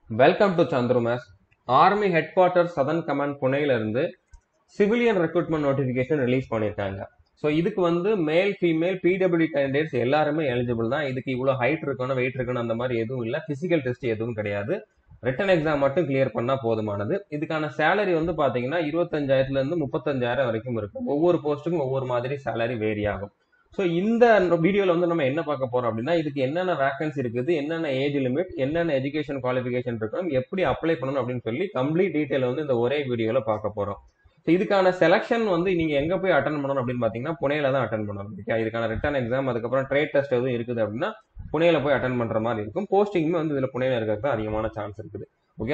welcome to Chandru மேஸ் army headquarter southern command புனேல இருந்து சிவிலியன் ரெக்ரூட்மெண்ட் நோட்டிஃபிகேஷன் ரிலீஸ் பண்ணியிருக்காங்க ஸோ இதுக்கு வந்து மேல் ஃபீமேல் பிடபிள்யூ கேண்டிடேட்ஸ் எல்லாருமே எலிஜிபிள் தான் இதுக்கு இவ்வளோ ஹைட் இருக்கணும் வெயிட் இருக்கணும் அந்த மாதிரி எதுவும் இல்லை ஃபிசிக்கல் டெஸ்ட் எதுவும் கிடையாது ரிட்டன் எக்ஸாம் மட்டும் கிளியர் பண்ணா போதுமானது இதுக்கான சேலரி வந்து பாத்தீங்கன்னா இருபத்தஞ்சாயிரத்துல இருந்து முப்பத்தஞ்சாயிரம் வரைக்கும் இருக்கும் ஒவ்வொரு போஸ்ட்டுக்கும் ஒவ்வொரு மாதிரி சேலரி வேரி ஆகும் ஸோ இந்த வீடியோல வந்து நம்ம என்ன பார்க்க போறோம் அப்படின்னா இதுக்கு என்னென்ன வேகன்சி இருக்குது என்னென்ன ஏஜ் லிமிட் என்னென்ன எஜுகேஷன் குவாலிஃபிகேஷன் இருக்கணும் எப்படி அப்ளை பண்ணணும் அப்படின்னு சொல்லி கம்ப்ளீட் டீட்டெயில் வந்து இந்த ஒரே வீடியோல பார்க்க போறோம் ஸோ இதுக்கான செலெக்ஷன் வந்து நீங்க எங்க போய் அட்டன் பண்ணணும் அப்படின்னு பாத்தீங்கன்னா புனேல தான் அட்டன் பண்ணணும் ஓகே இதுக்கான ரிட்டன் எக்ஸாம் அதுக்கப்புறம் ட்ரேட் டெஸ்ட் எதுவும் இருக்குது அப்படின்னா புனேல போய் அட்டன் பண்ற மாதிரி இருக்கும் போஸ்டிங்குமே வந்து இதுல புனேல இருக்கிறது அதிகமான சான்ஸ் இருக்குது ஓகே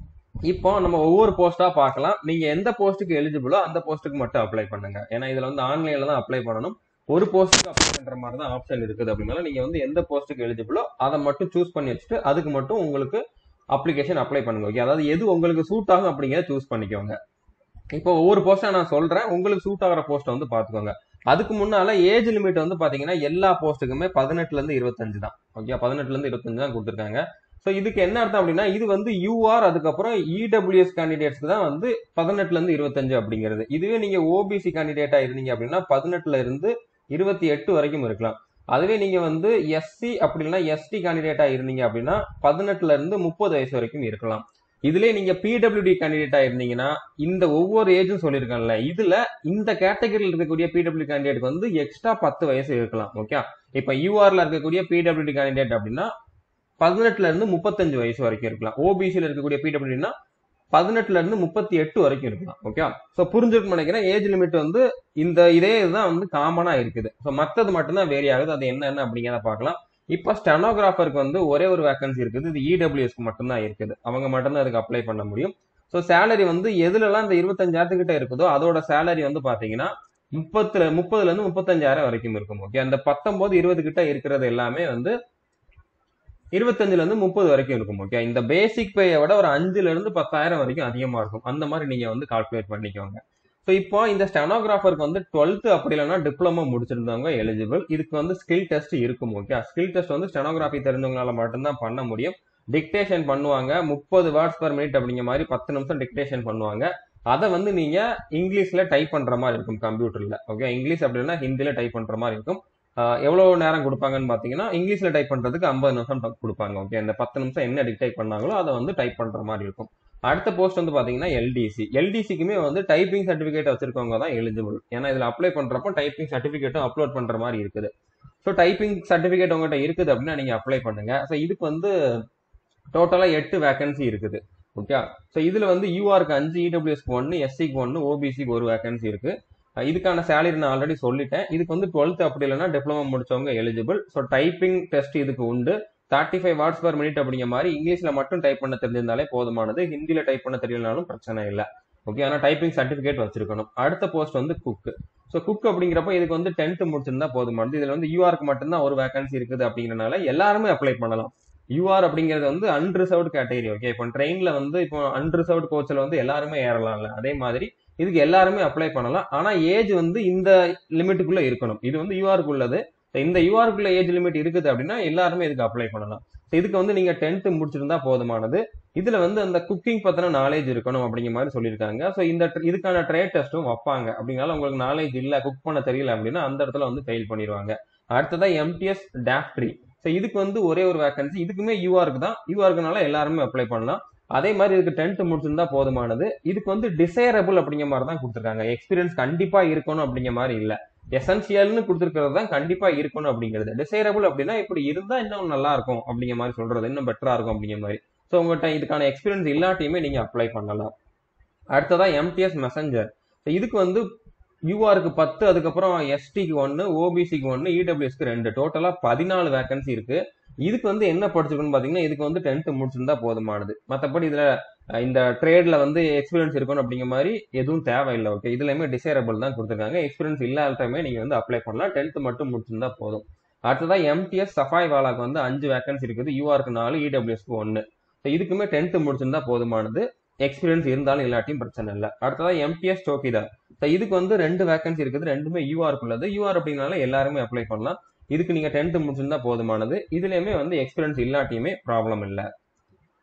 இப்போ நம்ம ஒவ்வொரு போஸ்டா பார்க்கலாம் நீங்க எந்த போஸ்ட்டுக்கு எலிஜிபிளோ அந்த போஸ்ட்டுக்கு மட்டும் அப்ளை பண்ணுங்க ஏன்னா இதுல வந்து ஆன்லைன்ல தான் அப்ளை பண்ணணும் ஒரு போஸ்ட்டுக்கு அப்ளை பண்ற மாதிரி தான் ஆப்ஷன் இருக்குது அப்படின்னால நீங்க வந்து எந்த போஸ்ட்டுக்கு எலிஜிபிளோ அதை மட்டும் சூஸ் பண்ணி வச்சுட்டு அதுக்கு மட்டும் உங்களுக்கு அப்ளிகேஷன் அப்ளை பண்ணுங்க ஓகே அதாவது எது உங்களுக்கு சூட் ஆகும் அப்படிங்கிறத சூஸ் பண்ணிக்கோங்க இப்போ ஒவ்வொரு போஸ்டா நான் சொல்றேன் உங்களுக்கு சூட் ஆகிற போஸ்ட்டை வந்து பாத்துக்கோங்க அதுக்கு முன்னால ஏஜ் லிமிட் வந்து பாத்தீங்கன்னா எல்லா போஸ்ட்டுக்குமே பதினெட்டுல இருந்து இருபத்தஞ்சு தான் ஓகே பதினெட்டுல இருந்து இருபத்தஞ்சு தான் கொடுத்துருக்காங்க ஸோ இதுக்கு என்ன அர்த்தம் அப்படின்னா இது வந்து யூஆர் அதுக்கப்புறம் இடபிள்யூஎஸ் கேண்டிடேட்ஸ்க்கு தான் வந்து பதினெட்டுல இருந்து இருபத்தஞ்சு அப்படிங்கிறது இதுவே நீங்க ஓபிசி கேண்டிடேட்டா இருந்தீங்க அப்படின்னா பதினெட்டுல இருந்து இருபத்தி எட்டு வரைக்கும் இருக்கலாம் அதுவே நீங்க வந்து எஸ்சி அப்படி இல்லைன்னா எஸ்டி கேண்டிடேட்டா இருந்தீங்க அப்படின்னா பதினெட்டுல இருந்து முப்பது வயசு வரைக்கும் இருக்கலாம் இதுலயே நீங்க பிடபிள்யூடி கேண்டிடேட்டா இருந்தீங்கன்னா இந்த ஒவ்வொரு ஏஜும் சொல்லியிருக்கேன்ல இதுல இந்த கேட்டகரியில் இருக்கக்கூடிய பிடபிள்யூ கேண்டிடேட் வந்து எக்ஸ்ட்ரா பத்து வயசு இருக்கலாம் ஓகே இப்ப யூஆர்ல இருக்கக்கூடிய பிடபிள்யூடி கேண்டிடேட் அப்படின்னா பதினெட்டுல இருந்து முப்பத்தஞ்சு வயசு வரைக்கும் இருக்கலாம் ஓபிசியில் இருக்கக்கூடிய பிடபிள்யூனா பதினெட்டுல இருந்து முப்பத்தி எட்டு வரைக்கும் இருக்கலாம் ஓகே ஸோ புரிஞ்சிருக்கும் நினைக்கிறேன் ஏஜ் லிமிட் வந்து இந்த இதே இதுதான் வந்து காமனா இருக்குது ஸோ மற்றது மட்டும்தான் வேரி ஆகுது அது என்னென்ன அப்படிங்கிறத பார்க்கலாம் இப்போ ஸ்டெனோகிராஃபருக்கு வந்து ஒரே ஒரு வேகன்சி இருக்குது இது இடபிள்யூஎஸ்க்கு மட்டும்தான் இருக்குது அவங்க மட்டும்தான் அதுக்கு அப்ளை பண்ண முடியும் ஸோ சேலரி வந்து எதுலலாம் இந்த இருபத்தஞ்சாயிரத்துக்கிட்ட இருக்குதோ அதோட சேலரி வந்து பாத்தீங்கன்னா முப்பத்துல முப்பதுல இருந்து முப்பத்தஞ்சாயிரம் வரைக்கும் இருக்கும் ஓகே அந்த பத்தொன்பது இருபது கிட்ட இருக்கிறது எல்லாமே வந்து இருபத்தஞ்சுல இருந்து முப்பது வரைக்கும் இருக்கும் ஓகே இந்த பேசிக் பேயை விட ஒரு அஞ்சுல இருந்து பத்தாயிரம் வரைக்கும் அதிகமா இருக்கும் அந்த மாதிரி நீங்க வந்து கால்குலேட் பண்ணிக்கோங்க ஸோ இப்போ இந்த ஸ்டெனோகிராஃபருக்கு வந்து டுவெல்த் அப்படி இல்லைன்னா டிப்ளமோ முடிச்சிருந்தவங்க எலிஜிபிள் இதுக்கு வந்து ஸ்கில் டெஸ்ட் இருக்கும் ஓகே ஸ்கில் டெஸ்ட் வந்து ஸ்டெனோகிராஃபி தெரிஞ்சவங்களால மட்டும்தான் பண்ண முடியும் டிக்டேஷன் பண்ணுவாங்க முப்பது வேர்ட்ஸ் பர் மினிட் அப்படிங்கிற மாதிரி பத்து நிமிஷம் டிக்டேஷன் பண்ணுவாங்க அதை வந்து நீங்க இங்கிலீஷ்ல டைப் பண்ற மாதிரி இருக்கும் கம்ப்யூட்டர்ல ஓகே இங்கிலீஷ் அப்படின்னா ஹிந்தில டைப் பண்ற மாதிரி இருக்கும் எவ்வளவு நேரம் கொடுப்பாங்கன்னு பாத்தீங்கன்னா இங்கிலீஷ்ல டைப் பண்றதுக்கு ஐம்பது நிமிஷம் கொடுப்பாங்க ஓகே இந்த பத்து நிமிஷம் என்ன டிக்டைப் பண்ணாங்களோ அதை வந்து டைப் பண்ற மாதிரி இருக்கும் அடுத்த போஸ்ட் வந்து பாத்தீங்கன்னா எல்டிசி எல்டிசிக்குமே வந்து டைப்பிங் சர்டிபிகேட் வச்சிருக்கவங்க தான் எலிஜிபிள் ஏன்னா இதுல அப்ளை பண்றப்போ டைப்பிங் சர்டிபிகேட்டும் அப்லோட் பண்ற மாதிரி இருக்குது ஸோ டைப்பிங் சர்டிபிகேட் உங்ககிட்ட இருக்குது அப்படின்னா நீங்க அப்ளை பண்ணுங்க ஸோ இதுக்கு வந்து டோட்டலா எட்டு வேகன்சி இருக்குது ஓகே ஸோ இதுல வந்து யூஆருக்கு அஞ்சு இடபிள்யூஎஸ்க்கு ஒன்று எஸ்சிக்கு ஒன்று ஓபிசிக்கு ஒரு வேகன்சி இருக்கு இதுக்கான சேலரி நான் ஆல்ரெடி சொல்லிட்டேன் இதுக்கு வந்து டுவெல்த் அப்படி இல்லைன்னா டிப்ளமோ முடிச்சவங்க எலிஜிபிள் ஸோ டைப்பிங் டெஸ்ட் இதுக்கு உண்டு thirty five words per minute அப்படிங்கிற மாதிரி இங்கிலீஷ்ல மட்டும் டைப் பண்ண தெரிஞ்சிருந்தாலே போதுமானது ஹிந்தியில டைப் பண்ண தெரியலனாலும் பிரச்சனை இல்லை ஓகே ஆனால் டைப்பிங் சர்டிஃபிகேட் வச்சிருக்கணும் அடுத்த போஸ்ட் வந்து குக் ஸோ குக் அப்படிங்கிறப்ப இதுக்கு வந்து டென்த் முடிச்சிருந்தா போதுமானது இதுல வந்து யூஆருக்கு மட்டும்தான் ஒரு வேகன்சி இருக்குது அப்படிங்கிறனால எல்லாருமே அப்ளை பண்ணலாம் யூஆர் அப்படிங்கிறது வந்து அன்ரிசர்வ்டு கேட்டகரி ஓகே இப்போ ட்ரெயின்ல வந்து இப்போ அன்ரிசர்வ்டு கோச்சில் வந்து எல்லாருமே ஏறலாம்ல அதே மாதிரி இதுக்கு எல்லாருமே அப்ளை பண்ணலாம் ஆனா ஏஜ் வந்து இந்த லிமிட்டுக்குள்ள இருக்கணும் இது வந்து யூஆருக்கு உள்ளது இந்த யூஆருக்குள்ள ஏஜ் லிமிட் இருக்குது அப்படின்னா எல்லாருமே இதுக்கு அப்ளை பண்ணலாம் இதுக்கு வந்து நீங்க டென்த் முடிச்சிருந்தா போதுமானது இதுல வந்து அந்த குக்கிங் பத்தின நாலேஜ் இருக்கணும் அப்படிங்கிற மாதிரி சொல்லியிருக்காங்க ஸோ இந்த இதுக்கான ட்ரேட் டெஸ்ட்டும் வைப்பாங்க அப்படினால உங்களுக்கு நாலேஜ் இல்ல குக் பண்ண தெரியல அப்படின்னா அந்த இடத்துல வந்து ஃபெயில் பண்ணிடுவாங்க அடுத்ததா எம்டிஎஸ் டேப்ட்ரி ஸோ இதுக்கு வந்து ஒரே ஒரு வேகன்சி இதுக்குமே யூஆருக்கு தான் யூஆருக்குனால எல்லாருமே அப்ளை பண்ணலாம் அதே மாதிரி இதுக்கு டென்த் முடிச்சிருந்தா போதுமானது இதுக்கு வந்து டிசைரபிள் அப்படிங்கிற மாதிரி தான் கொடுத்துருக்காங்க எக்ஸ்பீரியன்ஸ் கண்டிப்பா இருக்கணும் அப்படிங்கிற மாதிரி இல்ல எசென்சியல்னு கொடுத்துருக்கிறது தான் கண்டிப்பா இருக்கணும் அப்படிங்கிறது டிசைரபிள் அப்படின்னா இப்படி இருந்தா இன்னும் நல்லா இருக்கும் அப்படிங்கிற மாதிரி சொல்றது இன்னும் பெட்டரா இருக்கும் அப்படிங்கிற மாதிரி ஸோ உங்கள்கிட்ட இதுக்கான எக்ஸ்பீரியன்ஸ் இல்லாட்டியுமே நீங்க அப்ளை பண்ணலாம் அடுத்ததா எம்டிஎஸ் மெசஞ்சர் இதுக்கு வந்து யூஆருக்கு பத்து அதுக்கப்புறம் எஸ்டிக்கு ஒன்று ஓபிசிக்கு ஒன்று இடபிள்யூஎஸ்க்கு ரெண்டு டோட்டலாக பதினாலு வேகன்சி இருக்கு இதுக்கு வந்து என்ன படிச்சிருக்குன்னு பார்த்தீங்கன்னா இதுக்கு வந்து டென்த் முடிச்சிருந்தா போதுமானது மற்றபடி இதில் இந்த ட்ரேட்ல வந்து எக்ஸ்பீரியன்ஸ் இருக்கணும் அப்படிங்கிற மாதிரி எதுவும் தேவையில்லை ஓகே இதுலையுமே டிசைரபிள் தான் கொடுத்துருக்காங்க எக்ஸ்பீரியன்ஸ் இல்லாதமே நீங்கள் வந்து அப்ளை பண்ணலாம் டென்த் மட்டும் முடிச்சிருந்தா போதும் அடுத்ததா எம்டிஎஸ் சஃபாய் வாலாக்கு வந்து அஞ்சு வேகன்சி இருக்குது யூஆருக்கு நாலு இடபிள்யூஎஸ்க்கு ஒன்று ஸோ இதுக்குமே டென்த் முடிச்சிருந்தா போதுமானது எக்ஸ்பீரியன்ஸ் இருந்தாலும் இல்லாட்டியும் பிரச்சனை இல்லை அடுத்ததா எம்டிஎஸ் சோக்கிதார் ஸோ இதுக்கு வந்து ரெண்டு வேகன்சி இருக்குது ரெண்டுமே யூஆருக்கு உள்ளது யூஆர் அப்படின்னால எல்லாருமே அப்ளை பண்ணலாம் இதுக்கு நீங்க டென்த் முடிச்சிருந்தா போதுமானது இதுலயுமே வந்து எக்ஸ்பீரியன்ஸ் இல்லாட்டியுமே ப்ராப்ளம் இல்லை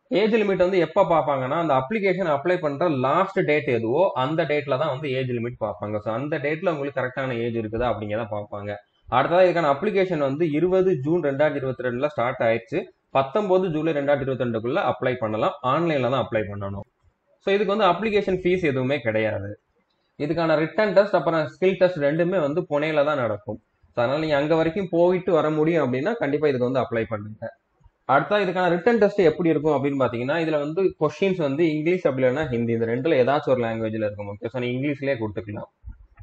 ஏஜ் லிமிட் வந்து எப்ப பார்ப்பாங்கன்னா அந்த அப்ளிகேஷன் அப்ளை பண்ற லாஸ்ட் டேட் எதுவோ அந்த டேட்ல தான் வந்து ஏஜ் லிமிட் பார்ப்பாங்க ஸோ அந்த டேட்ல உங்களுக்கு கரெக்டான ஏஜ் இருக்குதா அப்படிங்கிறத பார்ப்பாங்க அடுத்ததா இதுக்கான அப்ளிகேஷன் வந்து இருபது ஜூன் ரெண்டாயிரத்தி இருபத்தி ரெண்டுல ஸ்டார்ட் ஆயிடுச்சு பத்தொன்பது ஜூலை ரெண்டாயிரத்தி இருபத்தி ரெண்டுக்குள்ள அப்ளை பண்ணலாம் ஆன்லைன்ல தான் அப்ளை பண்ணணும் ஸோ இதுக்கு வந்து அப்ளிகேஷன் ஃபீஸ் எதுவுமே கிடையாது இதுக்கான ரிட்டன் டெஸ்ட் அப்புறம் ஸ்கில் டெஸ்ட் ரெண்டுமே வந்து புனேல தான் நடக்கும் ஸோ அதனால நீங்க அங்க வரைக்கும் போயிட்டு வர முடியும் அப்படின்னா கண்டிப்பா இதுக்கு வந்து அப்ளை பண்ணுங்க அடுத்தா இதுக்கான ரிட்டன் டெஸ்ட் எப்படி இருக்கும் அப்படின்னு பாத்தீங்கன்னா இதுல வந்து கொஸ்டின்ஸ் வந்து இங்கிலீஷ் அப்படி இல்லைன்னா ஹிந்தி இந்த ரெண்டுல ஏதாச்சும் ஒரு லாங்குவேஜ்ல இருக்கும் ஓகே ஸோ நீ இங்கிலீஷ்லயே கொடுத்துக்கலாம்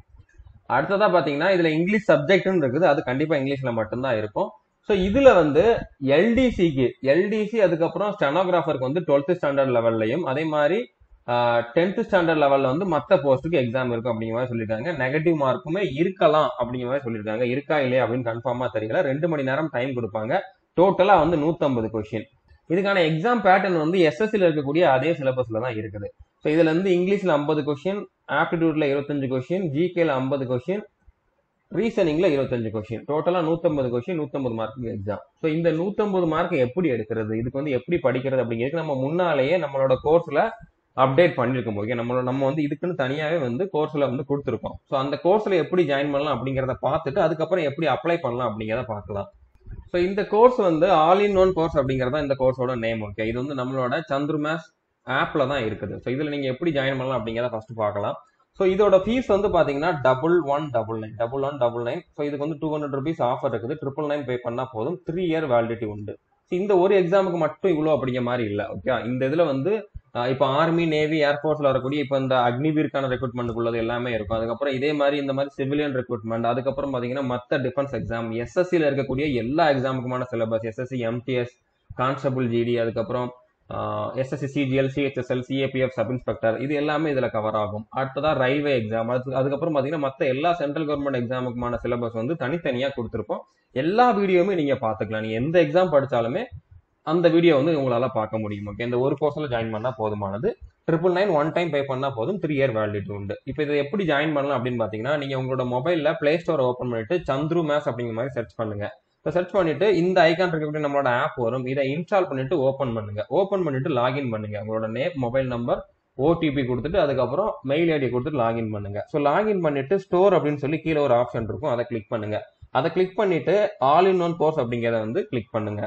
அடுத்ததா பாத்தீங்கன்னா இதுல இங்கிலீஷ் சப்ஜெக்ட்னு இருக்குது அது கண்டிப்பா இங்கிலீஷ்ல மட்டும்தான் இருக்கும் ஸோ இதுல வந்து எல்டிசிக்கு எல்டிசி அதுக்கப்புறம் ஸ்டெனோகிராஃபருக்கு வந்து டுவெல்த் ஸ்டாண்டர்ட் லெவல்லையும் அதே மாதிரி டென்த் ஸ்டாண்டர்ட் லெவல்ல வந்து மற்ற போஸ்ட்டுக்கு எக்ஸாம் இருக்கும் அப்படிங்கிற மாதிரி சொல்லியிருக்காங்க நெகட்டிவ் மார்க்குமே இருக்கலாம் அப்படிங்கிற மாதிரி சொல்லியிருக்காங்க இருக்கா இல்லையா அப்படின்னு கன்ஃபார்மா தெரியல ரெண்டு மணி நேரம் டைம் கொடுப்பாங்க டோட்டலா வந்து நூத்தம்பது கொஸ்டின் இதுக்கான எக்ஸாம் பேட்டர்ன் வந்து எஸ்எஸ்சில இருக்கக்கூடிய அதே சிலபஸ்ல தான் இருக்குது ஸோ இதுல இருந்து இங்கிலீஷ்ல ஐம்பது கொஸ்டின் ஆப்டிடியூட்ல இருபத்தஞ்சு கொஸ்டின் ஜிகேல ஐம்பது கொஸ்டின் ரீசனிங்ல இருபத்தஞ்சு கொஸ்டின் டோட்டலா நூத்தம்பது கொஸ்டின் நூத்தம்பது மார்க்கு எக்ஸாம் ஸோ இந்த நூத்தம்பது மார்க் எப்படி எடுக்கிறது இதுக்கு வந்து எப்படி படிக்கிறது அப்படிங்கிறது நம்ம முன்னாலேயே நம்மளோட கோர்ஸ்ல அப்டேட் பண்ணிருக்கோம் ஓகே நம்மளோட நம்ம வந்து இதுக்குன்னு தனியாவே வந்து கோர்ஸ்ல வந்து கொடுத்துருக்கோம் ஸோ அந்த கோர்ஸ்ல எப்படி ஜாயின் பண்ணலாம் அப்படிங்கிறத பார்த்துட்டு அதுக்கப்புறம் எப்படி அப்ளை பண்ணலாம் அப்படிங்கிறத பார்க்கலாம் ஸோ இந்த கோர்ஸ் வந்து ஆல் இன் ஒன் கோர்ஸ் அப்படிங்கறதா இந்த கோர்ஸோட நேம் ஓகே இது வந்து நம்மளோட சந்துரு மேத்ஸ் ஆப்ல தான் இருக்குது ஸோ இதுல நீங்க எப்படி ஜாயின் பண்ணலாம் அப்படிங்கிறத ஃபர்ஸ்ட் பார்க்கலாம் ஸோ இதோட ஃபீஸ் வந்து பாத்தீங்கன்னா double one double nine double one double nine so இதுக்கு வந்து டூ ஹண்ட்ரட் ருபீஸ் ஆஃபர் இருக்குது ட்ரிபிள் நைன் பே பண்ணா போதும் த்ரீ இயர் வேலிடிட்டி உண்டு So இந்த ஒரு எக்ஸாமுக்கு மட்டும் இவ்வளோ அப்படிங்கிற மாதிரி இல்லை ஓகே இந்த இதுல வந்து ஆஹ் இப்போ ஆர்மி நேவி ஏர்ஃபோர்ஸ்ல வரக்கூடிய இப்போ இந்த அக்னிவீருக்கான ரெக்ரூட்மெண்ட் உள்ளது எல்லாமே இருக்கும் அதுக்கப்புறம் இதே மாதிரி இந்த மாதிரி சிவிலியன் ரெக்ரூட்மெண்ட் அதுக்கப்புறம் பாத்தீங்கன்னா மற்ற டிஃபென்ஸ் எக்ஸாம் எஸ்எஸ்சியில் இருக்கக்கூடிய எல்லா எக்ஸாமுக்குமான syllabus SSC MTS constable GD அதுக்கப்புறம் SSC CGL CHSL CAPF sub inspector இது எல்லாமே இதுல கவர் ஆகும் அடுத்ததா ரயில்வே எக்ஸாம் அது அதுக்கப்புறம் பாத்தீங்கன்னா மற்ற எல்லா சென்ட்ரல் கவர்மெண்ட் எக்ஸாமுக்குமான சிலபஸ் வந்து தனித்தனியா கொடுத்துருப்போம் எல்லா வீடியோவுமே நீங்க பாத்துக்கலாம் நீங்க எந்த எக்ஸாம் படிச்சாலுமே அந்த வீடியோ வந்து உங்களால பார்க்க முடியும் ஓகே இந்த ஒரு கோர்ஸ்ல ஜாயின் பண்ணா போதுமானது triple nine one time pay பண்ணா போதும் த்ரீ இயர் வேலிடிட்டி உண்டு இப்போ இதை எப்படி ஜாயின் பண்ணலாம் அப்படின்னு பாத்தீங்கன்னா நீங்க உங்களோட மொபைல்ல பிளே ஸ்டோர் ஓப்பன் பண்ணிட்டு சந்துரு மேஸ் அப்படிங்கிற மாதிரி சர்ச் பண்ணுங்க இப்போ சர்ச் பண்ணிட்டு இந்த ஐகான் இருக்கக்கூடிய நம்மளோட ஆப் வரும் இதை இன்ஸ்டால் பண்ணிட்டு ஓப்பன் பண்ணுங்க ஓப்பன் பண்ணிட்டு லாகின் பண்ணுங்க உங்களோட நேம் மொபைல் நம்பர் ஓடிபி கொடுத்துட்டு அதுக்கப்புறம் மெயில் ஐடி கொடுத்துட்டு லாகின் பண்ணுங்க ஸோ லாகின் பண்ணிட்டு ஸ்டோர் அப்படின்னு சொல்லி கீழே ஒரு ஆப்ஷன் இருக்கும் அதை கிளிக் பண்ணுங்க அதை கிளிக் பண்ணிட்டு ஆல் இன் ஒன் கோர்ஸ் அப்படிங்கிறத வந்து கிளிக் பண்ணுங்க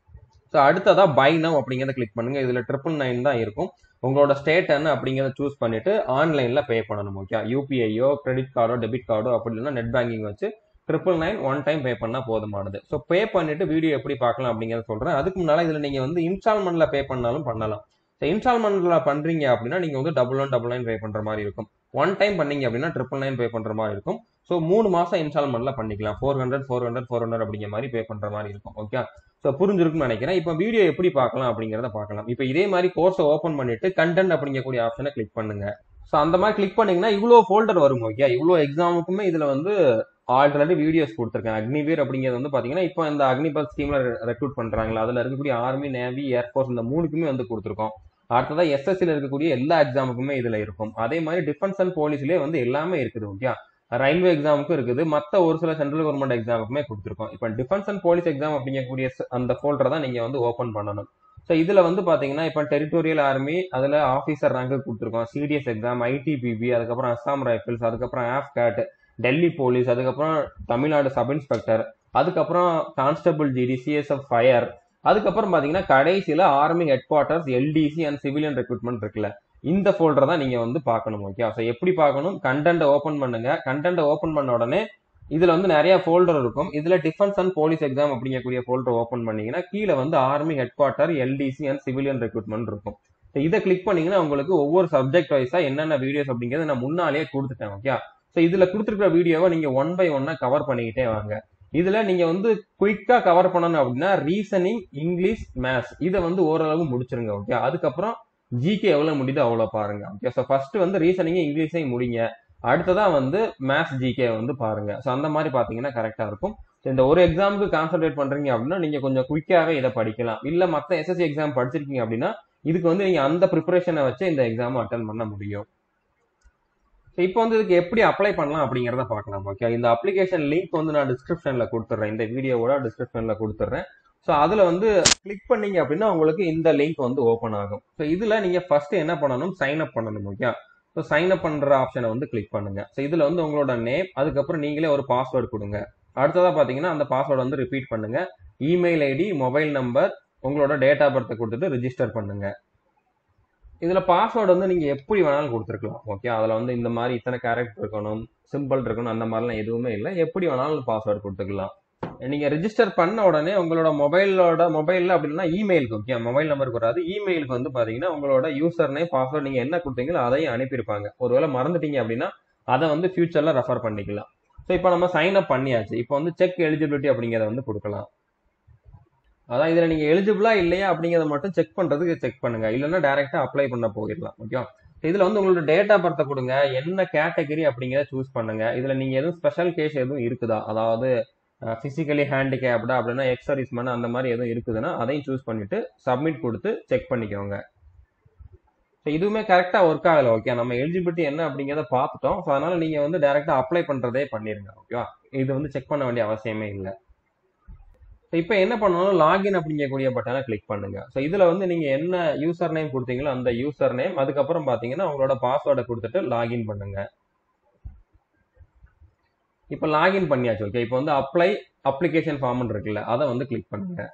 ஸோ அடுத்ததா பை நவ் அப்படிங்கிறத கிளிக் பண்ணுங்க இதுல ட்ரிபிள் நைன் தான் இருக்கும் உங்களோட ஸ்டேட் என்ன அப்படிங்கிறத சூஸ் பண்ணிட்டு ஆன்லைன்ல பே பண்ணணும் ஓகே யூபிஐயோ கிரெடிட் கார்டோ டெபிட் கார்டோ அப்படி இல்லைன்னா நெட் பேங்கிங் வச்சு triple nine one time pay பண்ணா போதுமானது ஸோ பே பண்ணிட்டு வீடியோ எப்படி பார்க்கலாம் அப்படிங்கிறத சொல்றேன் அதுக்கு முன்னால இதுல நீங்க வந்து இன்ஸ்டால்மெண்ட்ல பே பண்ணாலும் பண்ணலாம் ஸோ இன்ஸ்டால்மெண்ட்ல பண்றீங்க அப்படின்னா நீங்க வந்து double one double nine pay பண்ற மாதிரி இருக்கும் ஒன் டைம் பண்ணீங்க அப்படின்னா ட்ரிபிள் நைன் பே பண்ற மாதிரி இருக்கும் ஸோ மூணு மாசம் இன்ஸ்டால்மெண்ட்ல பண்ணிக்கலாம் four hundred four hundred four hundred அப்படிங்கிற மாதிரி பே பண்ற மாதிரி இருக்கும் ஓகே ஸோ புரிஞ்சிருக்கும்னு நினைக்கிறேன் இப்போ வீடியோ எப்படி பார்க்கலாம் அப்படிங்கிறத பார்க்கலாம் இப்போ இதே மாதிரி கோர்ஸை ஓப்பன் பண்ணிட்டு கண்டென்ட் அப்படிங்கக்கூடிய ஆப்ஷனை கிளிக் பண்ணுங்க ஸோ அந்த மாதிரி கிளிக் பண்ணீங்கன்னா இவ்வளோ ஃபோல்டர் வரும் ஓகே இவ்வளோ எக்ஸாமுக்குமே இதுல வந்து ஆல்ரெடி வீடியோஸ் கொடுத்துருக்கேன் அக்னிவீர் அப்படிங்கிறது வந்து பாத்தீங்கன்னா இப்போ இந்த அக்னிபத் ஸ்கீம்ல ரெக்ரூட் பண்றாங்களா அதுல இருக்கக்கூடிய ஆர்மி நேவி ஏர்ஃபோர்ஸ் இந்த மூணுக்குமே வந்து கொடுத்துருக்கோம் அடுத்ததா எஸ்எஸ்சில இருக்கக்கூடிய எல்லா எக்ஸாமுக்குமே இதுல இருக்கும் அதே மாதிரி டிஃபென்ஸ் அண்ட் போலீஸ்லயே வந்து எல்லாமே இருக்குது ஓகே ரயில்வே எக்ஸாமுக்கும் இருக்குது மத்த ஒரு சில சென்ட்ரல் கவர்மெண்ட் எக்ஸாமுக்குமே கொடுத்துருக்கோம் இப்போ டிஃபென்ஸ் அண்ட் போலீஸ் எக்ஸாம் அப்படிங்கக்கூடிய ச- அந்த ஃபோல்டரை தான் நீங்க வந்து ஓப்பன் பண்ணணும் ஸோ இதுல வந்து பாத்தீங்கன்னா இப்போ டெரிட்டோரியல் ஆர்மி அதுல ஆஃபீஸர் ரேங்க் கொடுத்துருக்கோம் சிடிஎஸ் எக்ஸாம் ஐடிபிபி அதுக்கப்புறம் அஸ்ஸாம் ரைஃபிள்ஸ் அதுக்கப்புறம் ஆஃப்கேட் டெல்லி போலீஸ் அதுக்கப்புறம் தமிழ்நாடு சப் இன்ஸ்பெக்டர் அதுக்கப்புறம் கான்ஸ்டபிள் ஜிடி சிஎஸ்எஃப் ஃபயர் அதுக்கப்புறம் பாத்தீங்கன்னா கடைசியில army headquarters LDC and civilian recruitment இருக்குல்ல இந்த ஃபோல்டர் தான் நீங்க வந்து பார்க்கணும் ஓகே ஸோ எப்படி பார்க்கணும் கண்டென்ட் ஓப்பன் பண்ணுங்க கண்டென்ட் ஓப்பன் பண்ண உடனே இதுல வந்து நிறைய ஃபோல்டர் இருக்கும் இதுல டிஃபென்ஸ் அண்ட் போலீஸ் எக்ஸாம் அப்படிங்கக்கூடிய ஃபோல்டர் ஓப்பன் பண்ணீங்கன்னா கீழே வந்து army headquarter LDC and civilian recruitment இருக்கும் So இதை கிளிக் பண்ணீங்கன்னா உங்களுக்கு ஒவ்வொரு சப்ஜெக்ட் வைஸா என்னென்ன வீடியோஸ் அப்படிங்கறத நான் முன்னாலேயே கொடுத்துட்டேன் ஓகே ஸோ இதுல கொடுத்துருக்கிற வீடியோவை நீங்க ஒன் பை ஒன்னா கவர் பண்ணிக்கிட்டே வாங்க இதுல நீங்க வந்து குயிக்கா கவர் பண்ணணும் அப்படின்னா ரீசனிங் இங்கிலீஷ் மேத்ஸ் இதை வந்து ஓரளவு முடிச்சிருங்க ஓகே அதுக்கப்புறம் ஜிகே எவ்வளவு முடியுதோ அவ்வளவு பாருங்க ஓகே ஸோ ஃபர்ஸ்ட் வந்து ரீசனிங் இங்கிலீஷையும் முடிங்க அடுத்ததா வந்து மேத்ஸ் ஜிகே வந்து பாருங்க ஸோ அந்த மாதிரி பாத்தீங்கன்னா கரெக்டா இருக்கும் So இந்த ஒரு எக்ஸாமுக்கு கான்சென்ட்ரேட் பண்றீங்க அப்படின்னா நீங்க கொஞ்சம் குயிக்காவே இதை படிக்கலாம் இல்ல மத்த எஸ்எஸ்சி எக்ஸாம் படிச்சிருக்கீங்க அப்படின்னா இதுக்கு வந்து நீங்க அந்த ப்ரிப்பரேஷனை வச்சு இந்த எக்ஸாம் அட்டன் பண்ண முடியும் ஸோ இப்போ வந்து இதுக்கு எப்படி அப்ளை பண்ணலாம் அப்படிங்கிறத பார்க்கலாம் ஓகே இந்த அப்ளிகேஷன் லிங்க் வந்து நான் டிஸ்கிரிப்ஷன்ல கொடுத்துட்றேன் இந்த வீடியோவோட டிஸ்கிரிப்ஷன்ல கொடுத்துட்றேன் ஸோ அதில் வந்து கிளிக் பண்ணீங்க அப்படின்னா உங்களுக்கு இந்த லிங்க் வந்து ஓப்பன் ஆகும் ஸோ இதில் நீங்கள் ஃபர்ஸ்ட் என்ன பண்ணணும் சைன் அப் பண்ணணும் ஓகே ஸோ சைன் அப் பண்ணுற ஆப்ஷனை வந்து கிளிக் பண்ணுங்க ஸோ இதில் வந்து உங்களோட நேம் அதுக்கப்புறம் நீங்களே ஒரு பாஸ்வேர்டு கொடுங்க அடுத்ததாக பார்த்தீங்கன்னா அந்த பாஸ்வேர்டு வந்து ரிப்பீட் பண்ணுங்க இமெயில் ஐடி மொபைல் நம்பர் உங்களோட டேட் ஆஃப் பர்த்தை கொடுத்துட்டு ரிஜிஸ்டர் பண்ணுங்க இதில் பாஸ்வேர்டு வந்து நீங்கள் எப்படி வேணாலும் கொடுத்துருக்கலாம் ஓகே அதில் வந்து இந்த மாதிரி இத்தனை கேரக்டர் இருக்கணும் சிம்பிள் இருக்கணும் அந்த மாதிரிலாம் எதுவுமே இல்லை எப்படி வேணாலும் பாஸ்வேர்டு கொடுத்துக்கலாம் நீங்கள் ரிஜிஸ்டர் பண்ண உடனே உங்களோட மொபைலோட மொபைலில் அப்படின்னா இமெயிலுக்கு ஓகே மொபைல் நம்பருக்கு வராது இமெயிலுக்கு வந்து பார்த்தீங்கன்னா உங்களோட யூசர் நேம் பாஸ்வேர்டு நீங்கள் என்ன கொடுத்தீங்களோ அதையும் அனுப்பியிருப்பாங்க ஒருவேளை மறந்துட்டீங்க அப்படின்னா அதை வந்து ஃபியூச்சரில் ரெஃபர் பண்ணிக்கலாம் ஸோ இப்போ நம்ம சைன் அப் பண்ணியாச்சு இப்போ வந்து செக் எலிஜிபிலிட்டி அப்படிங்கிறத வந்து கொடுக்கலாம் அதான் இதில் நீங்கள் எலிஜிபிளா இல்லையா அப்படிங்கிறத மட்டும் செக் பண்ணுறதுக்கு செக் பண்ணுங்க இல்லைன்னா டேரெக்டாக அப்ளை பண்ண போயிடலாம் ஓகே இதில் வந்து உங்களோட டேட் ஆஃப் பர்த்தை கொடுங்க என்ன கேட்டகரி அப்படிங்கிறத சூஸ் பண்ணுங்க இதில் நீங்கள் எதுவும் ஸ்பெஷல் கேஸ் எதுவும் இருக்குதா அதாவது ஃபிசிக்கலி ஹேண்டிகேப்டா அப்படின்னா எக்ஸர்வீஸ் மேன் அந்த மாதிரி எதுவும் இருக்குதுன்னா அதையும் சூஸ் பண்ணிட்டு சப்மிட் கொடுத்து செக் பண்ணிக்கோங்க ஸோ இதுவுமே கரெக்டாக ஒர்க் ஆகலை ஓகே நம்ம எலிஜிபிலிட்டி என்ன அப்படிங்கிறத பார்த்துட்டோம் ஸோ அதனால நீங்கள் வந்து டேரெக்டாக அப்ளை பண்ணுறதே பண்ணிடுங்க ஓகேவா இது வந்து செக் பண்ண வேண்டிய அவசியமே இல்லை ஸோ இப்போ என்ன பண்ணணும் லாகின் அப்படிங்கக்கூடிய பட்டனை கிளிக் பண்ணுங்க ஸோ இதில் வந்து நீங்கள் என்ன யூசர் நேம் கொடுத்தீங்களோ அந்த யூசர் நேம் அதுக்கப்புறம் பார்த்தீங்கன்னா உங்களோட பாஸ்வேர்டை கொடுத்துட்டு லாகின் பண்ணுங்க இப்போ லாகின் பண்ணியாச்சு ஓகே இப்போ வந்து அப்ளை அப்ளிகேஷன் ஃபார்ம்னு இருக்குல்ல அதை வந்து கிளிக் பண்ணுங்க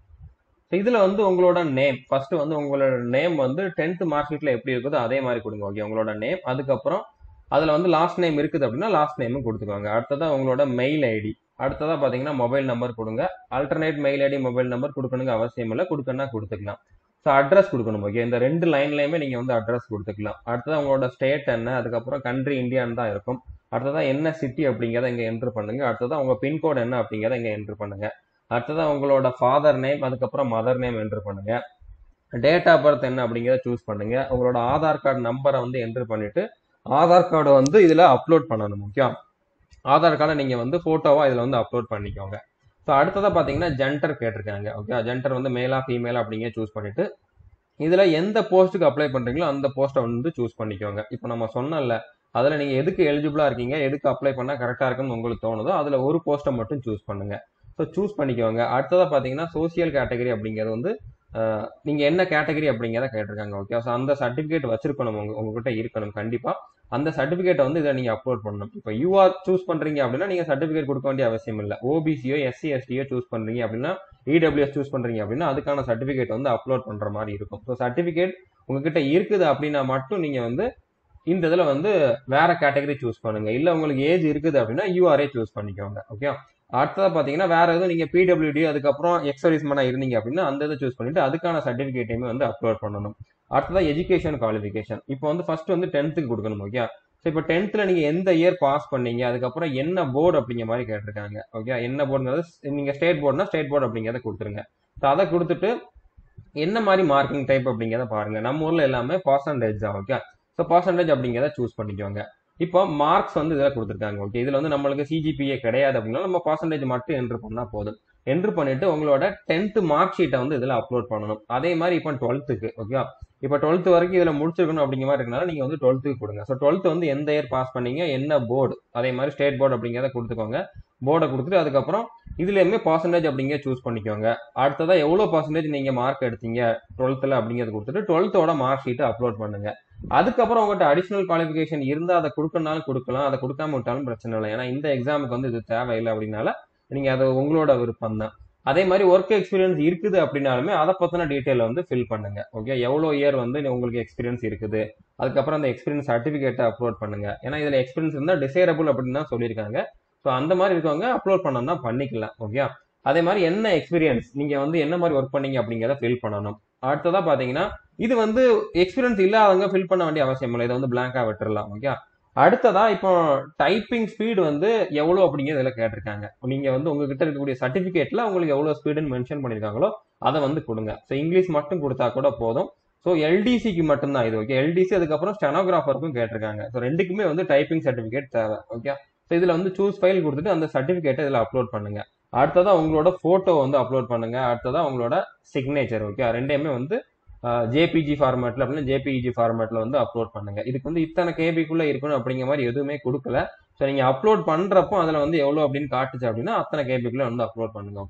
ஸோ இதில் வந்து உங்களோட நேம் ஃபர்ஸ்ட் வந்து உங்களோட நேம் வந்து டென்த் மார்க் ஷீட்டில் எப்படி இருக்குதோ அதே மாதிரி கொடுங்க ஓகே உங்களோட நேம் அதுக்கப்புறம் அதில் வந்து லாஸ்ட் நேம் இருக்குது அப்படின்னா லாஸ்ட் நேமும் கொடுத்துக்கோங்க அடுத்ததாக உங்களோட மெயில் ஐடி அடுத்ததாக பார்த்தீங்கன்னா மொபைல் நம்பர் கொடுங்க alternate mail ID mobile number கொடுக்கணுங்க அவசியம் இல்லை கொடுக்கணும்னா கொடுத்துக்கலாம் ஸோ அட்ரஸ் கொடுக்கணும் ஓகே இந்த ரெண்டு லைன்லையுமே நீங்கள் வந்து அட்ரஸ் கொடுத்துக்கலாம் அடுத்ததாக உங்களோட ஸ்டேட் என்ன அதுக்கப்புறம் கண்ட்ரி இந்தியான்னு தான் இருக்கும் அடுத்ததாக என்ன சிட்டி அப்படிங்கிறத இங்கே என்ட்ரு பண்ணுங்க அடுத்ததாக உங்கள் பின்கோடு என்ன அப்படிங்கிறத இங்கே என்ட்ரு பண்ணுங்க அடுத்ததாக உங்களோட ஃபாதர் நேம் அதுக்கப்புறம் மதர் நேம் என்ட்ரு பண்ணுங்க டேட் ஆஃப் பர்த் என்ன அப்படிங்கிறத சூஸ் பண்ணுங்க உங்களோட ஆதார் கார்டு நம்பரை வந்து என்ட்ரு பண்ணிட்டு ஆதார் கார்டை வந்து இதில் அப்லோட் பண்ணணும் முக்கியம் ஆதார் கார்டை நீங்கள் வந்து ஃபோட்டோவாக இதில் வந்து அப்லோட் பண்ணிக்கோங்க ஸோ அடுத்ததாக பார்த்தீங்கன்னா ஜென்டர் கேட்டிருக்காங்க ஓகே ஜென்டர் வந்து மேலா ஃபீமேல் அப்படிங்க சூஸ் பண்ணிட்டு இதில் எந்த போஸ்ட்டுக்கு அப்ளை பண்ணுறீங்களோ அந்த போஸ்ட்டை வந்து சூஸ் பண்ணிக்கோங்க இப்போ நம்ம சொன்னல அதில் நீங்கள் எதுக்கு எலிஜிபிளாக இருக்கீங்க எதுக்கு அப்ளை பண்ணால் கரெக்டாக இருக்குன்னு உங்களுக்கு தோணுதோ அதில் ஒரு போஸ்ட்டை மட்டும் சூஸ் பண்ணுங்க ஸோ சூஸ் பண்ணிக்கோங்க அடுத்ததாக பார்த்தீங்கன்னா சோசியல் கேட்டகரி அப்படிங்கிறது வந்து நீங்கள் என்ன கேட்டகரி அப்படிங்கிறத கேட்டிருக்காங்க ஓகே ஸோ அந்த சர்டிஃபிகேட் வச்சிருக்கணும் உங்க உங்ககிட்ட இருக்கணும் கண்டிப்பாக அந்த சர்டிஃபிகேட்டை வந்து இதை நீங்கள் அப்லோட் பண்ணணும் இப்போ யூஆர் சூஸ் பண்ணுறீங்க அப்படின்னா நீங்கள் சர்டிஃபிகேட் கொடுக்க வேண்டிய அவசியம் இல்லை ஓபிசியோ எஸ்சி எஸ்டியோ சூஸ் பண்ணுறீங்க அப்படின்னா இடபிள்யூஎஸ் சூஸ் பண்ணுறீங்க அப்படின்னா அதுக்கான சர்டிஃபிகேட் வந்து அப்லோட் பண்ணுற மாதிரி இருக்கும் ஸோ சர்டிஃபிகேட் உங்ககிட்ட இருக்குது அப்படின்னா மட்டும் நீங்கள் வந்து இந்த இதில் வந்து வேற கேட்டகரி சூஸ் பண்ணுங்க இல்லை உங்களுக்கு ஏஜ் இருக்குது அப்படின்னா யூஆர்ஏ சூஸ் பண்ணிக்கோங்க ஓகே அடுத்ததாக பார்த்தீங்கன்னா வேற எதுவும் நீங்கள் பிடபிள்யூடி அதுக்கப்புறம் எக்ஸர்வீஸ் மேனாக இருந்தீங்க அப்படின்னா அந்த இதை சூஸ் பண்ணிட்டு அதுக்கான சர்டிஃபிகேட்டையுமே வந்து அப்லோட் பண்ணணும் அடுத்ததாக எஜுகேஷன் குவாலிஃபிகேஷன் இப்போ வந்து ஃபர்ஸ்ட் வந்து டென்த்துக்கு கொடுக்கணும் ஓகே ஸோ இப்போ டென்த்தில் நீங்கள் எந்த இயர் பாஸ் பண்ணீங்க அதுக்கப்புறம் என்ன போர்டு அப்படிங்கிற மாதிரி கேட்டிருக்காங்க ஓகே என்ன போர்டுங்கிறது நீங்கள் ஸ்டேட் போர்டுனா ஸ்டேட் போர்டு அப்படிங்கிறத கொடுத்துருங்க ஸோ அதை கொடுத்துட்டு என்ன மாதிரி மார்க்கிங் டைப் அப்படிங்கிறத பாருங்க நம்ம ஊரில் எல்லாமே பர்சன்டேஜ் தான் ஓகே ஸோ பர்சன்டேஜ் அப்படிங்கிறத சூஸ் பண்ணிக்கோங்க இப்போ மார்க்ஸ் வந்து இதில் கொடுத்துருக்காங்க ஓகே இதில் வந்து நம்மளுக்கு சிஜிபிஏ கிடையாது அப்படின்னா நம்ம பர்சன்டேஜ் மட்டும் என்ட்ரு பண்ணால் போதும் என்ட்ரு பண்ணிட்டு உங்களோட டென்த் மார்க் ஷீட்டை வந்து இதில் அப்லோட் பண்ணணும் அதே மாதிரி இப்போ டுவெல்த்துக்கு ஓகே இப்போ டுவெல்த் வரைக்கும் இதில் முடிச்சிருக்கணும் அப்படிங்கிற மாதிரி இருக்கனால நீங்கள் வந்து டுவெல்த்துக்கு கொடுங்க ஸோ டுவெல்த் வந்து எந்த இயர் பாஸ் பண்ணீங்க என்ன போர்டு அதே மாதிரி ஸ்டேட் போர்டு அப்படிங்கிறத கொடுத்துக்கோங்க போர்டை கொடுத்துட்டு அதுக்கப்புறம் இதுலேயுமே பர்சன்டேஜ் அப்படிங்கிற சூஸ் பண்ணிக்கோங்க அடுத்ததாக எவ்வளோ பர்சன்டேஜ் நீங்கள் மார்க் எடுத்தீங்க டுவெல்த்தில் அப்படிங்கிறத கொடுத்துட்டு டுவெல்த்தோட மார்க் ஷீட்டை அப்லோட் பண்ணுங்க அதுக்கப்புறம் உங்கள்கிட்ட அடிஷனல் குவாலிஃபிகேஷன் இருந்தால் அதை கொடுக்கணும்னாலும் கொடுக்கலாம் அதை கொடுக்காம விட்டாலும் பிரச்சனை இல்லை ஏன்னா இந்த எக்ஸாமுக்கு வந்து இது தேவையில்லை அப்படின்னால நீங்கள் அது உங்களோட விருப்பம் தான் அதே மாதிரி ஒர்க் எக்ஸ்பீரியன்ஸ் இருக்குது அப்படின்னாலுமே அதை பற்றின டீட்டெயில் வந்து ஃபில் பண்ணுங்க ஓகே எவ்வளோ இயர் வந்து உங்களுக்கு எக்ஸ்பீரியன்ஸ் இருக்குது அதுக்கப்புறம் அந்த எக்ஸ்பீரியன்ஸ் சர்டிஃபிகேட்டை அப்லோட் பண்ணுங்க ஏன்னா இதில் எக்ஸ்பீரியன்ஸ் இருந்தால் டிசைரபிள் அப்படின்னு தான் சொல்லியிருக்காங்க ஸோ அந்த மாதிரி இருக்கவங்க அப்லோட் பண்ணா பண்ணிக்கலாம் ஓகே அதே மாதிரி என்ன எக்ஸ்பீரியன்ஸ் நீங்க வந்து என்ன மாதிரி ஒர்க் பண்ணீங்க அப்படிங்கிறத ஃபில் பண்ணணும் அடுத்ததா பாத்தீங்கன்னா இது வந்து எக்ஸ்பீரியன்ஸ் இல்லாதவங்க ஃபில் பண்ண வேண்டிய அவசியம் இல்லை இதை வந்து பிளாங்கா விட்டுறலாம் ஓகே அடுத்ததா இப்போ டைப்பிங் ஸ்பீடு வந்து எவ்வளோ அப்படிங்கிறது இதில் கேட்டிருக்காங்க நீங்க வந்து உங்ககிட்ட இருக்கக்கூடிய சர்டிஃபிகேட்ல உங்களுக்கு எவ்வளோ ஸ்பீடுன்னு மென்ஷன் பண்ணியிருக்காங்களோ அதை வந்து கொடுங்க ஸோ இங்கிலீஷ் மட்டும் கொடுத்தா கூட போதும் ஸோ எல்டிசிக்கு மட்டும்தான் இது ஓகே எல்டிசி அதுக்கப்புறம் ஸ்டெனோகிராஃபருக்கும் கேட்டிருக்காங்க ஸோ ரெண்டுக்குமே வந்து டைப்பிங் சர்டிஃபிகேட் தேவை ஓகே ஸோ இதில் வந்து சூஸ் ஃபைல் கொடுத்துட்டு அந்த சர்டிஃபிகேட்டை இதில் அப்லோட் பண்ணுங்க அடுத்ததா உங்களோட ஃபோட்டோ வந்து அப்லோட் பண்ணுங்க அடுத்ததா உங்களோட சிக்னேச்சர் ஓகே ரெண்டையுமே வந்து ஜேபிஜி ஃபார்மேட்ல அப்படின்னா ஜேபிஇஜி ஃபார்மேட்ல வந்து அப்லோட் பண்ணுங்க இதுக்கு வந்து இத்தனை கேபிக்குள்ள இருக்கணும் அப்படிங்கிற மாதிரி எதுவுமே கொடுக்கல ஸோ நீங்க அப்லோட் பண்றப்போ அதுல வந்து எவ்வளவு அப்படின்னு காட்டுச்சு அப்படின்னா அத்தனை கேபிக்குள்ள வந்து அப்லோட் பண்ணுங்க ஓகே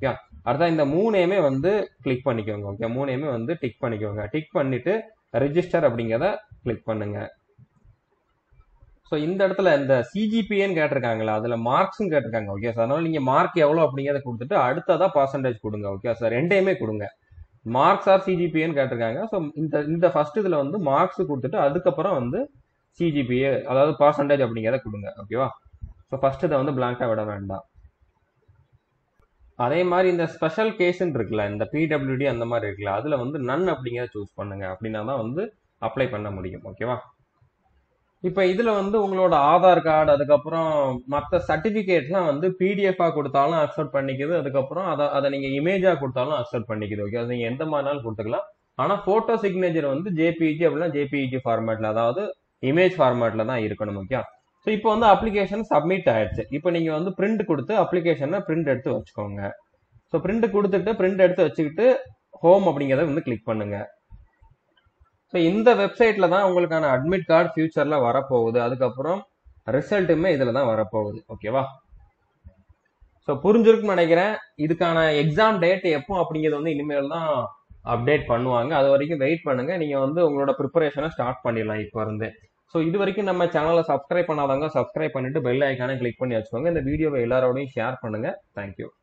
அடுத்தா இந்த மூணையுமே வந்து கிளிக் பண்ணிக்கோங்க ஓகே மூணையுமே வந்து டிக் பண்ணிக்கோங்க டிக் பண்ணிட்டு ரெஜிஸ்டர் அப்படிங்கிறத கிளிக் பண்ணுங்க ஸோ இந்த இடத்துல இந்த சிஜிபிஏன்னு கேட்டிருக்காங்களா அதில் மார்க்ஸும் கேட்டிருக்காங்க ஓகே சார் அதனால நீங்கள் மார்க் எவ்வளோ அப்படிங்கிறத கொடுத்துட்டு அடுத்ததா பர்சன்டேஜ் கொடுங்க ஓகே சார் ரெண்டையுமே கொடுங்க மார்க்ஸ் ஆர் சிஜிபிஏன்னு கேட்டிருக்காங்க ஸோ இந்த இந்த ஃபர்ஸ்ட் இதில் வந்து மார்க்ஸ் கொடுத்துட்டு அதுக்கப்புறம் வந்து சிஜிபிஏ அதாவது பர்சன்டேஜ் அப்படிங்கிறத கொடுங்க ஓகேவா ஸோ ஃபர்ஸ்ட் இதை வந்து பிளாங்காக விட வேண்டாம் அதே மாதிரி இந்த ஸ்பெஷல் கேஸ்ன்னு இருக்குல்ல இந்த பிடபிள்யூடி அந்த மாதிரி இருக்குல்ல அதில் வந்து நன் அப்படிங்கிறத சூஸ் பண்ணுங்க அப்படின்னா தான் வந்து அப்ளை பண்ண முடியும் ஓகேவா இப்போ இதில் வந்து உங்களோட ஆதார் கார்டு அதுக்கப்புறம் மற்ற சர்டிஃபிகேட்லாம் வந்து பிடிஎஃபாக கொடுத்தாலும் அக்செப்ட் பண்ணிக்குது அதுக்கப்புறம் அதை அதை நீங்கள் இமேஜாக கொடுத்தாலும் அக்செப்ட் பண்ணிக்குது ஓகே அது நீங்கள் எந்த மாதிரினாலும் கொடுத்துக்கலாம் ஆனால் ஃபோட்டோ சிக்னேச்சர் வந்து ஜேபிஇஜி அப்படின்னா ஜேபிஇஜி ஃபார்மேட்டில் அதாவது இமேஜ் ஃபார்மேட்டில் தான் இருக்கணும் ஓகே ஸோ இப்போ வந்து அப்ளிகேஷன் சப்மிட் ஆயிடுச்சு இப்போ நீங்கள் வந்து பிரிண்ட் கொடுத்து அப்ளிகேஷனை பிரிண்ட் எடுத்து வச்சுக்கோங்க ஸோ பிரிண்ட் கொடுத்துட்டு பிரிண்ட் எடுத்து வச்சுக்கிட்டு ஹோம் அப்படிங்கிறத வந்து கிளிக் பண்ணுங்க ஸோ இந்த வெப்சைட்ல தான் உங்களுக்கான அட்மிட் கார்டு ஃபியூச்சர்ல வரப்போகுது அதுக்கப்புறம் ரிசல்ட்டுமே இதில் தான் வரப்போகுது ஓகேவா ஸோ புரிஞ்சிருக்குன்னு நினைக்கிறேன் இதுக்கான எக்ஸாம் டேட் எப்போ அப்படிங்கிறது வந்து இனிமேல் தான் அப்டேட் பண்ணுவாங்க அது வரைக்கும் வெயிட் பண்ணுங்க நீங்க வந்து உங்களோட ப்ரிப்பரேஷனை ஸ்டார்ட் பண்ணிடலாம் இப்போ இருந்து ஸோ இது வரைக்கும் நம்ம சேனலை சப்ஸ்கிரைப் பண்ணாதவங்க சப்ஸ்கிரைப் பண்ணிட்டு பெல் ஐக்கானை கிளிக் பண்ணி வச்சுக்கோங்க இந்த வீடியோவை எல்லாரோடையும் ஷேர் பண்ணுங்க தேங்க்யூ